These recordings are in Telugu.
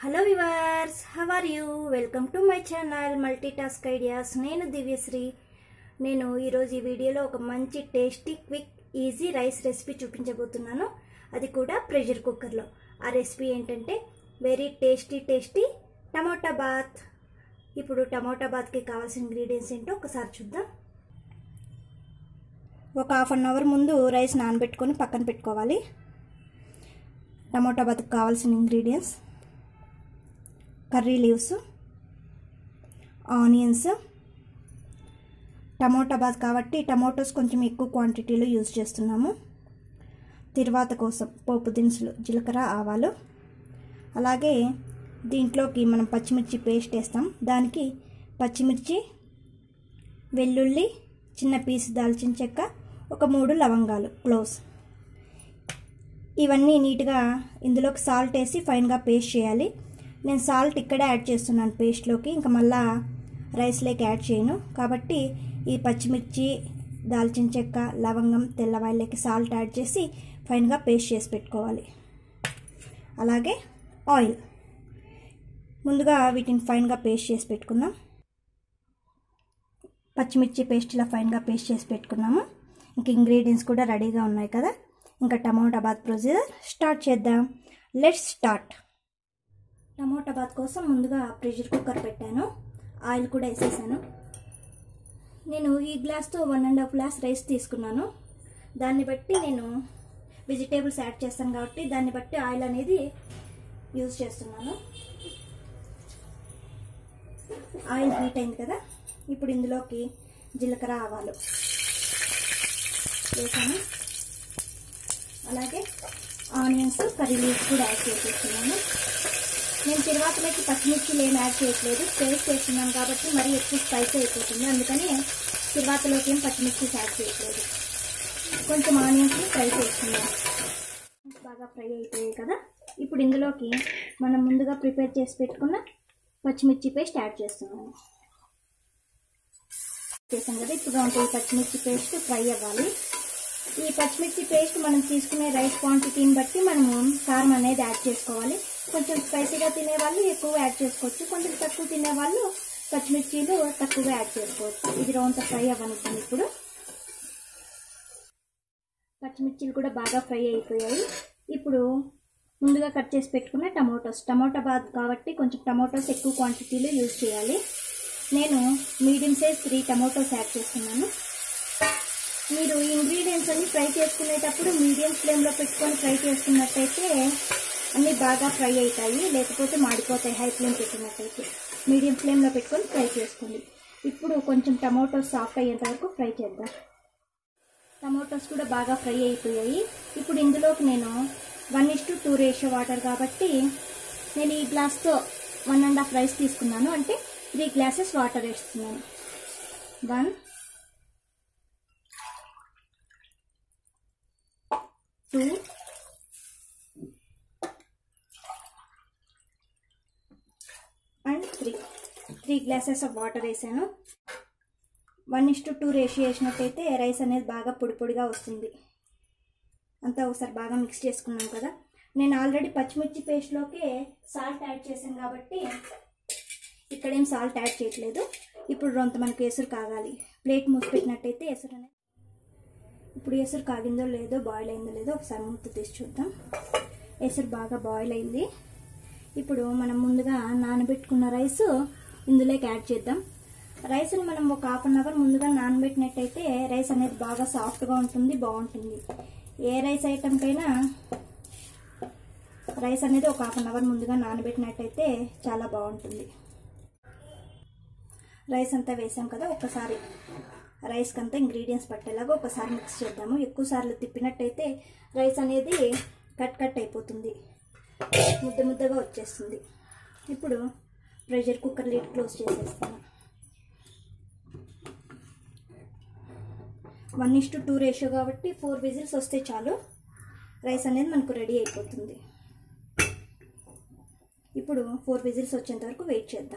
hello viewers how are you welcome to my channel multi task ideas నేను దివ్యశ్రీ నేను ఈరోజు ఈ వీడియోలో ఒక మంచి tasty quick easy rice recipe చూపించబోతున్నాను అది కూడా ప్రెషర్ కుక్కర్లో ఆ రెసిపీ ఏంటంటే very tasty tasty tomato bath ఇప్పుడు టమోటా బాత్కి కావాల్సిన ఇంగ్రీడియంట్స్ ఏంటో ఒకసారి చూద్దాం ఒక హాఫ్ అన్ అవర్ ముందు రైస్ నానబెట్టుకొని పక్కన పెట్టుకోవాలి టమోటా బాత్కి కావాల్సిన ingredients curry leaves onions tomato bath కాబట్టి టమోటోస్ కొంచెం ఎక్కువ క్వాంటిటీలో యూజ్ చేస్తున్నాము తిరువాత కోసం పోపు దినుసులు జీలకర్ర ఆవాలు అలాగే దీంట్లోకి మనం పచ్చిమిర్చి పేస్ట్ వేస్తాం దానికి పచ్చిమిర్చి వెల్లుల్లి చిన్న పీస్ దాల్చిన చెక్క ఒక మూడు లవంగాలు క్లోజ్ ఇవన్నీ నీట్గా ఇందులోకి సాల్ట్ వేసి ఫైన్గా పేస్ట్ చేయాలి నేను సాల్ట్ ఇక్కడే యాడ్ చేస్తున్నాను పేస్ట్లోకి ఇంకా మళ్ళా రైస్లోకి యాడ్ చేయను కాబట్టి ఈ పచ్చిమిర్చి దాల్చిన చెక్క లవంగం తెల్లవాయిలకి సాల్ట్ యాడ్ చేసి ఫైన్గా పేస్ట్ చేసి పెట్టుకోవాలి అలాగే ఆయిల్ ముందుగా వీటిని ఫైన్గా పేస్ట్ చేసి పెట్టుకుందాం పచ్చిమిర్చి పేస్ట్ ఇలా ఫైన్గా పేస్ట్ చేసి పెట్టుకున్నాము ఇంక ఇంగ్రీడియంట్స్ కూడా రెడీగా ఉన్నాయి కదా ఇంకా టమోటా బాత్ ప్రొసీజర్ స్టార్ట్ చేద్దాం లెట్స్ స్టార్ట్ టమోటా బాత్ కోసం ముందుగా ప్రెషర్ కుక్కర్ పెట్టాను ఆయిల్ కూడా వేసేసాను నేను ఈ గ్లాస్తో one and half glass rice తీసుకున్నాను దాన్ని బట్టి నేను వెజిటేబుల్స్ యాడ్ చేస్తాను కాబట్టి దాన్ని బట్టి ఆయిల్ అనేది యూజ్ చేస్తున్నాను ఆయిల్ హీట్ అయింది కదా ఇప్పుడు ఇందులోకి జీలకర్ర ఆవాలు వేసాను అలాగే ఆనియన్స్ కర్రీ లీవ్స్ కూడా యాడ్ చేసేస్తున్నాను నేను తిరువాతలోకి పచ్చిమిర్చిలు ఏం యాడ్ చేయట్లేదు పేస్ట్ చేస్తున్నాను కాబట్టి మరీ ఎక్కువ స్పైసీ అయిపోతుంది అందుకని తిరువాతలోకి ఏం పచ్చిమిర్చి యాడ్ చేయట్లేదు కొంచెం ఆనియన్స్ ఫ్రై చేస్తున్నాను బాగా ఫ్రై అయిపోయాయి కదా ఇప్పుడు ఇందులోకి మనం ముందుగా ప్రిపేర్ చేసి పెట్టుకున్న పచ్చిమిర్చి పేస్ట్ యాడ్ చేస్తున్నాను చేసాం కదా ఇప్పుడు ఈ పచ్చిమిర్చి పేస్ట్ ఫ్రై అవ్వాలి ఈ పచ్చిమిర్చి పేస్ట్ మనం తీసుకునే రైస్ క్వాంటిటీని బట్టి మనము కారం అనేది యాడ్ చేసుకోవాలి కొంచెం స్పైసీగా తినేవాళ్ళు ఎక్కువ యాడ్ చేసుకోవచ్చు కొంచెం తక్కువ తినేవాళ్ళు పచ్చిమిర్చీలు తక్కువగా యాడ్ చేసుకోవచ్చు ఇది రౌండ్ ఫ్రై అవ్వనుకుంది ఇప్పుడు పచ్చిమిర్చీలు కూడా బాగా ఫ్రై అయిపోయాయి ఇప్పుడు ముందుగా కట్ చేసి పెట్టుకున్న టమాటోస్ టమాటా బాద్ కాబట్టి కొంచెం టమాటోస్ ఎక్కువ క్వాంటిటీలో యూజ్ చేయాలి నేను medium size three tomatoes add చేస్తున్నాను మీరు ఇంగ్రీడియంట్స్ అన్ని ఫ్రై చేసుకునేటప్పుడు మీడియం ఫ్లేమ్లో పెట్టుకొని ఫ్రై చేసుకున్నట్టయితే అన్నీ బాగా ఫ్రై అవుతాయి లేకపోతే మాడిపోతాయి హై ఫ్లేమ్ పెట్టినట్టయితే మీడియం ఫ్లేమ్లో పెట్టుకొని ఫ్రై చేసుకోండి ఇప్పుడు కొంచెం టమాటోస్ సాఫ్ట్ అయ్యేంత వరకు ఫ్రై చేద్దాం టమాటోస్ కూడా బాగా ఫ్రై అయిపోయాయి ఇప్పుడు ఇందులోకి నేను one is to two ratio water కాబట్టి నేను ఈ గ్లాస్తో వన్ అండ్ హాఫ్ రైస్ తీసుకున్నాను అంటే త్రీ గ్లాసెస్ వాటర్ వేస్తున్నాను one two and three three glasses of water వేసాను one is to two ratio వేసినట్టయితే రైస్ అనేది బాగా పొడి పొడిగా వస్తుంది అంతా ఒకసారి బాగా మిక్స్ చేసుకున్నాం కదా నేను ఆల్రెడీ పచ్చిమిర్చి పేస్ట్లోకి సాల్ట్ యాడ్ చేశాను కాబట్టి ఇక్కడేం సాల్ట్ యాడ్ చేయట్లేదు ఇప్పుడు రొంత మనకు ఎసురు కాగాలి ప్లేట్ మూసిపెట్టినట్టయితే ఎసురు అనేది ఇప్పుడు ఎసురు కాగిందో లేదో బాయిల్ అయిందో లేదో ఒకసారి మూత తీసి చూద్దాం ఎసురు బాగా బాయిల్ అయింది ఇప్పుడు మనం ముందుగా నానబెట్టుకున్న రైస్ ఇందులోకి యాడ్ చేద్దాం రైస్ని మనం ఒక హాఫ్ అన్ అవర్ ముందుగా నానబెట్టినట్టయితే రైస్ అనేది బాగా సాఫ్ట్గా ఉంటుంది బాగుంటుంది ఏ రైస్ ఐటెంకైనా రైస్ అనేది ఒక హాఫ్ అన్ అవర్ ముందుగా నానబెట్టినట్టయితే చాలా బాగుంటుంది రైస్ అంతా వేసాం కదా ఒకసారి రైస్కి అంతా ఇంగ్రీడియంట్స్ పట్టేలాగా ఒకసారి మిక్స్ చేద్దాము ఎక్కువ సార్లు తిప్పినట్టయితే రైస్ అనేది కట్ కట్ అయిపోతుంది ముద్ద ముద్దగా వచ్చేస్తుంది ఇప్పుడు ప్రెషర్ కుక్కర్ లిడ్ క్లోజ్ చేసేస్తాను one is to two ratio కాబట్టి ఫోర్ విజిల్స్ వస్తే చాలు రైస్ అనేది మనకు రెడీ అయిపోతుంది ఇప్పుడు ఫోర్ విజిల్స్ వచ్చేంత వరకు వెయిట్ చేద్దాం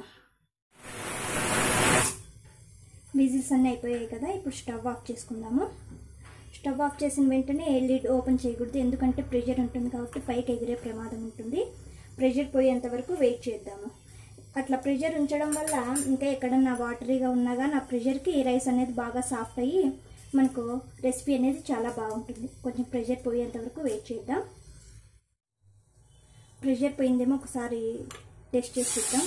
విజిల్స్ అన్నీ అయిపోయాయి కదా ఇప్పుడు స్టవ్ ఆఫ్ చేసుకుందాము స్టవ్ ఆఫ్ చేసిన వెంటనే లిడ్ ఓపెన్ చేయకూడదు ఎందుకంటే ప్రెషర్ ఉంటుంది కాబట్టి పైకి ఎగిరే ప్రమాదం ఉంటుంది ప్రెషర్ పోయేంత వరకు వెయిట్ చేద్దాము అట్లా ప్రెషర్ ఉంచడం వల్ల ఇంకా ఎక్కడన్నా వాటరీగా ఉన్నా కానీ ఆ ప్రెషర్కి రైస్ అనేది బాగా సాఫ్ట్ అయ్యి మనకు రెసిపీ అనేది చాలా బాగుంటుంది కొంచెం ప్రెషర్ పోయేంత వరకు వెయిట్ చేద్దాం ప్రెషర్ పోయిందేమో ఒకసారి టెస్ట్ చేసి చూద్దాం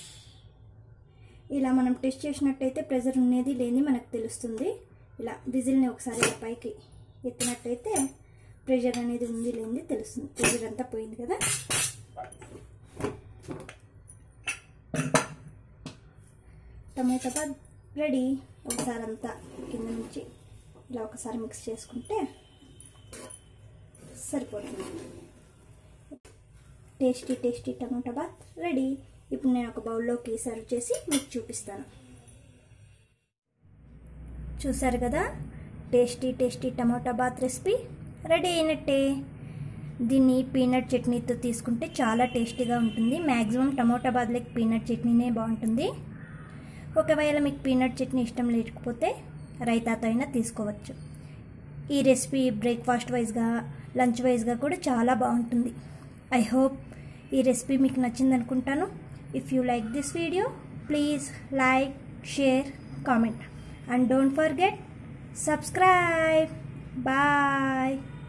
ఇలా మనం టెస్ట్ చేసినట్టయితే ప్రెషర్ ఉన్నది లేని మనకు తెలుస్తుంది ఇలా విజిల్ని ఒకసారి ఇలా పైకి ఎత్తినట్టయితే ప్రెషర్ అనేది ఉంది లేనిది తెలుస్తుంది ప్రెషర్ అంతా పోయింది కదా టమాటా బాద్ రెడీ ఒకసారి అంతా కింద నుంచి ఇలా ఒకసారి మిక్స్ చేసుకుంటే సరిపోతుంది tasty tasty tomato bath ready ఇప్పుడు నేను ఒక బౌల్లోకి సర్వ్ చేసి మీకు చూపిస్తాను చూసారు కదా tasty tasty tomato bath recipe ready అయినట్టే దీన్ని పీనట్ చట్నీతో తీసుకుంటే చాలా టేస్టీగా ఉంటుంది మ్యాక్సిమం టమాటా బాత్లోకి పీనట్ చట్నీనే బాగుంటుంది ఒకవేళ మీకు పీనట్ చట్నీ ఇష్టం లేకపోతే రైతాతో అయినా తీసుకోవచ్చు ఈ రెసిపీ బ్రేక్ఫాస్ట్ వైజ్గా లంచ్ వైజ్గా కూడా చాలా బాగుంటుంది ఐ హోప్ ఈ రెసిపీ మీకు నచ్చింది అనుకుంటాను if you like this video please like share comment and don't forget subscribe bye